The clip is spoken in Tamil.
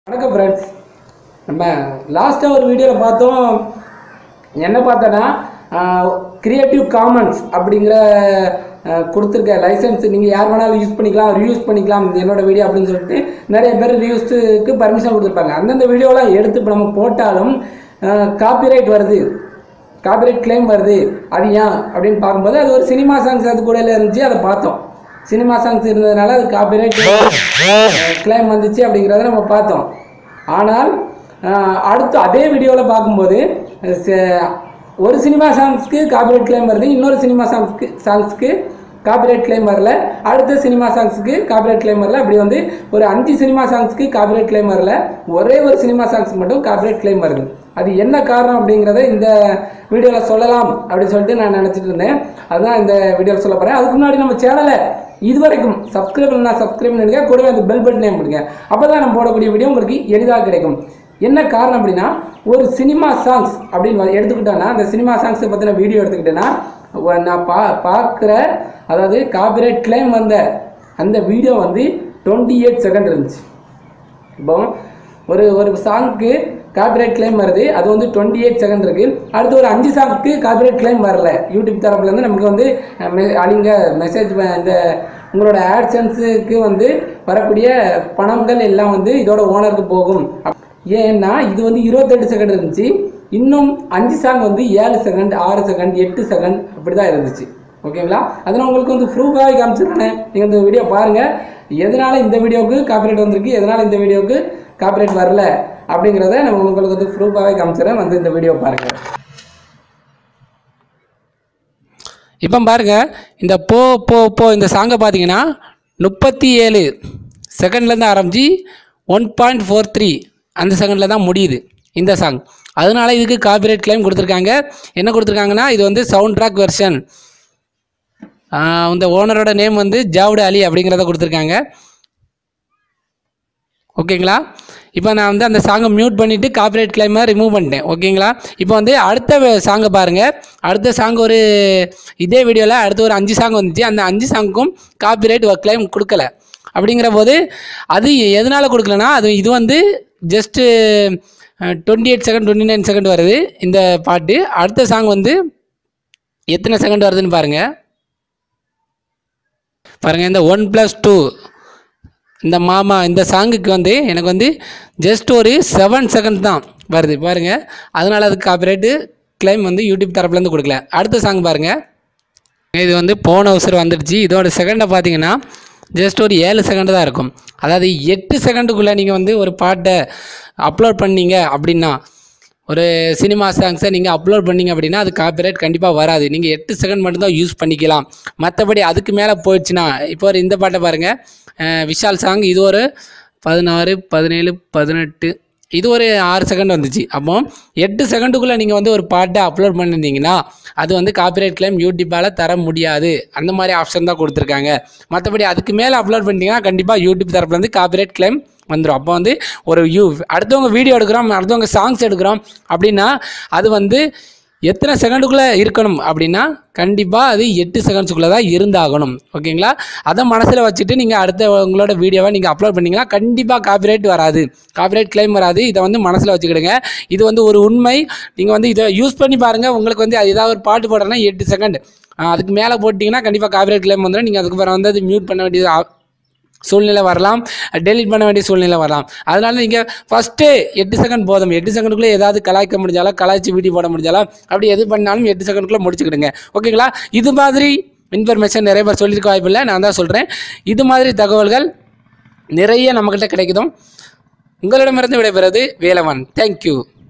வணக்கம் ஃப்ரெண்ட்ஸ் நம்ம லாஸ்ட்டாக ஒரு வீடியோவில் பார்த்தோம் என்ன பார்த்தோன்னா கிரியேட்டிவ் காமன்ஸ் அப்படிங்கிற அஹ், கொடுத்துருக்க லைசன்ஸ் நீங்கள் யார் வேணாலும் யூஸ் பண்ணிக்கலாம் ரியூஸ் பண்ணிக்கலாம் இது என்னோட வீடியோ அப்படின்னு சொல்லிட்டு நிறைய பேர் ரியூஸுக்கு பர்மிஷன் கொடுத்துருப்பாங்க அந்தந்த வீடியோலாம் எடுத்து இப்போ நம்ம போட்டாலும் காப்பிரைட் வருது காப்பிரைட் claim வருது அது ஏன் அப்படின்னு பார்க்கும்போது அது ஒரு சினிமா சாங்ஸ் அது கூட இருந்துச்சு அதை பார்த்தோம் சினிமா சாங்ஸ் இருந்ததுனால அது காப்பிரைட் claim வந்துச்சு அப்படிங்கிறத நம்ம பார்த்தோம் ஆனால் அஹ், அடுத்து அதே வீடியோவில் பார்க்கும்போது அஹ், ச- ஒரு சினிமா சாங்ஸ்க்கு காப்பிரைட் claim வருது இன்னொரு சினிமா சாங்ஸ்க்கு சாங்ஸ்க்கு காப்பிரைட் claim வரல அடுத்த சினிமா சாங்ஸ்க்கு காப்பிரைட் claim வரல அப்படி வந்து ஒரு அஞ்சு சினிமா சாங்ஸ்க்கு காப்பிரைட் claim வரல ஒரே ஒரு சினிமா சாங்ஸ்க்கு மட்டும் காப்பிரைட் claim வருது அது என்ன காரணம் அப்படிங்கிறத இந்த வீடியோவில் சொல்லலாம் அப்படின்னு சொல்லிட்டு நான் நினச்சிட்டு இருந்தேன் அதுதான் இந்த வீடியோவில் சொல்ல போகிறேன் அதுக்கு முன்னாடி நம்ம சேனலை இதுவரைக்கும் சப்ஸ்கிரைப் பண்ணா சப்ஸ்கிரைப் பண்ணுங்க கூடவே அந்த பெல் பட்டனையும் கொடுங்க அப்போ தான் நம்ம போடக்கூடிய வீடியோ உங்களுக்கு எளிதாக கிடைக்கும் என்ன காரணம் அப்படின்னா ஒரு சினிமா சாங்ஸ் அப்படின்னு வ- எடுத்துக்கிட்டோன்னா அந்த சினிமா சாங்ஸை பற்றின வீடியோ எடுத்துக்கிட்டேன்னா ஒ- நான் பா பார்க்குற அதாவது காப்பிரைட் claim வந்த அந்த வீடியோ வந்து டுவெண்ட்டி எயிட் செகண்ட் இருந்துச்சு இப்போ ஒரு ஒரு சாங்க்கு காப்பிரைட் claim வருது அது வந்து டுவெண்ட்டி எயிட் செகண்ட் இருக்கு அடுத்து ஒரு அஞ்சு சாங்க்கு காப்பிரைட் claim வரல யூடியூப் தரப்புலேருந்து நமக்கு வந்து அஹ், மெ- அழிங்க மெசேஜ் இந்த உங்களோட ஆட்சன்ஸுக்கு வந்து வரக்கூடிய பணங்கள் எல்லாம் வந்து இதோட ஓனருக்கு போகும் அப்- ஏன்னா இது வந்து இருபத்தெட்டு செகண்ட் இருந்துச்சு இன்னும் அஞ்சு சாங் வந்து ஏழு செகண்ட் ஆறு செகண்ட் எட்டு செகண்ட் அப்படி தான் இருந்துச்சு ஓகேங்களா அதனால் உங்களுக்கு வந்து ப்ரூஃபாகவே காமிச்சிருக்கேன் நீங்கள் இந்த வீடியோ பாருங்கள் எதனால இந்த வீடியோவுக்கு காப்பிரைட் வந்திருக்கு எதனால இந்த வீடியோவுக்கு காப்பிரைட் வரல அப்படிங்கிறத நம்ம உங்களுக்கு வந்து ப்ரூஃபாகவே காமிச்சிடறேன் வந்து இந்த வீடியோ பாருங்கள் இப்போ பாருங்க இந்த போ போ போ இந்த சாங்கை பார்த்தீங்கன்னா முப்பத்தி ஏழு செகண்ட்லேருந்து ஆரம்பிச்சு ஒன் பாயிண்ட் ஃபோர் த்ரீ அந்த செகண்டில் தான் முடியுது இந்த சாங் அதனால இதுக்கு காப்பிரைட் claim கொடுத்துருக்காங்க என்ன கொடுத்துருக்காங்கன்னா இது வந்து சவுண்ட் ட்ராக் வெர்ஷன் இந்த ஓனரோட நேம் வந்து ஜாவுட் அலி அப்படிங்கிறத கொடுத்துருக்காங்க ஓகேங்களா இப்போ நான் வந்து அந்த சாங்கை மியூட் பண்ணிவிட்டு காப்பிரைட் கிளைமை ரிமூவ் பண்ணிட்டேன் ஓகேங்களா இப்போ வந்து அடுத்த சாங்கை பாருங்கள் அடுத்த சாங் ஒரு இதே வீடியோவில் அடுத்து ஒரு அஞ்சு சாங் வந்துச்சு அந்த அஞ்சு சாங்குக்கும் காப்பிரைட் கிளைம் கொடுக்கல அப்படிங்கிற போது அது எதனால் கொடுக்கலனா அது இது வந்து just twenty eight second twenty nine second வருது இந்த பாட்டு அடுத்த சாங் வந்து எத்தனை செகண்ட் வருதுன்னு பாருங்கள் பாருங்கள் இந்த ஒன் ப்ளஸ் டூ இந்த மாமா இந்த சாங்குக்கு வந்து எனக்கு வந்து ஜஸ்ட் ஒரு செவன் செகண்ட் தான் வருது பாருங்கள் அதனால் அதுக்கு காப்பிரைட்டு claim வந்து யூடியூப் தரப்புலேருந்து கொடுக்கல அடுத்த சாங் பாருங்கள் இது வந்து போன அவசரம் வந்துடுச்சு இதோட செகண்டை பார்த்தீங்கன்னா ஜஸ்ட் ஒரு ஏழு செகண்ட் தான் இருக்கும் அதாவது எட்டு செகண்டுக்குள்ளே நீங்கள் வந்து ஒரு பாட்டை அப்லோட் பண்ணீங்க அப்படின்னா ஒரு சினிமா சாங்ஸை நீங்கள் அப்லோட் பண்ணீங்க அப்படின்னா அது காப்பிரைட் கண்டிப்பாக வராது நீங்கள் எட்டு செகண்ட் மட்டும்தான் யூஸ் பண்ணிக்கலாம் மற்றபடி அதுக்கு மேலே போயிடுச்சுன்னா இப்போ ஒரு இந்த பாட்டை பாருங்கள் அஹ் விஷால் சாங் இது ஒரு பதினாறு பதினேழு பதினெட்டு இது ஒரு ஆறு செகண்ட் வந்துச்சு அப்போ எட்டு செகண்டுக்குள்ளே நீங்கள் வந்து ஒரு பாட்டை அப்லோட் பண்ணியிருந்தீங்கன்னா அது வந்து காப்பிரைட் claim யூடியூப்பால் தர முடியாது அந்த மாதிரி ஆப்ஷன் தான் கொடுத்துருக்காங்க மற்றபடி அதுக்கு மேலே அப்லோட் பண்ணிட்டீங்கன்னா கண்டிப்பாக யூடியூப் தரப்புலேருந்து காப்பிரைட் claim வந்துடும் அப்போ வந்து ஒரு யூ அடுத்தவங்க வீடியோ எடுக்கிறோம் அடுத்தவங்க சாங்ஸ் எடுக்கிறோம் அப்படின்னா அது வந்து எத்தனை செகண்டுக்குள்ளே இருக்கணும் அப்படின்னா கண்டிப்பாக அது எட்டு செகண்ட்ஸுக்குள்ளே தான் இருந்தாகணும் ஓகேங்களா அதை மனசில் வச்சுட்டு நீங்கள் அடுத்த உங்களோட வீடியோவை நீங்கள் அப்லோட் பண்ணீங்கன்னா கண்டிப்பாக காப்பிரைட் வராது காப்பிரைட் claim வராது இதை வந்து மனசில் வச்சுக்கிடுங்க இது வந்து ஒரு உண்மை நீங்கள் வந்து இதை யூஸ் பண்ணி பாருங்கள் உங்களுக்கு வந்து அது ஏதாவது ஒரு பாட்டு போடுறேன்னா எட்டு செகண்ட் அதுக்கு மேலே போட்டிங்கன்னா கண்டிப்பாக காப்பிரைட் claim வந்துடும் நீங்கள் அதுக்கு பிறகு வந்து அது மியூட் பண்ண வேண்டியது ஆ- சூழ்நிலை வரலாம் டெலீட் பண்ண வேண்டிய சூழ்நிலை வரலாம் அதனால நீங்கள் ஃபஸ்ட்டு எட்டு செகண்ட் போதும் எட்டு செகண்டுக்குள்ளே ஏதாவது கலாய்க்க முடிஞ்சாலும் கலாய்ச்சி வீடியோ போட முடிஞ்சாலும் அப்படி எது பண்ணாலும் எட்டு செகண்டுக்குள்ளே முடிச்சுக்கிடுங்க ஓகேங்களா இது மாதிரி இன்ஃபர்மேஷன் நிறைய பேர் சொல்லியிருக்க வாய்ப்பில்லை நான் தான் சொல்கிறேன் இது மாதிரி தகவல்கள் நிறைய நம்மக்கிட்ட கிடைக்குதும் உங்களிடமிருந்து விடைபெறுவது வேலவன் தேங்க்யூ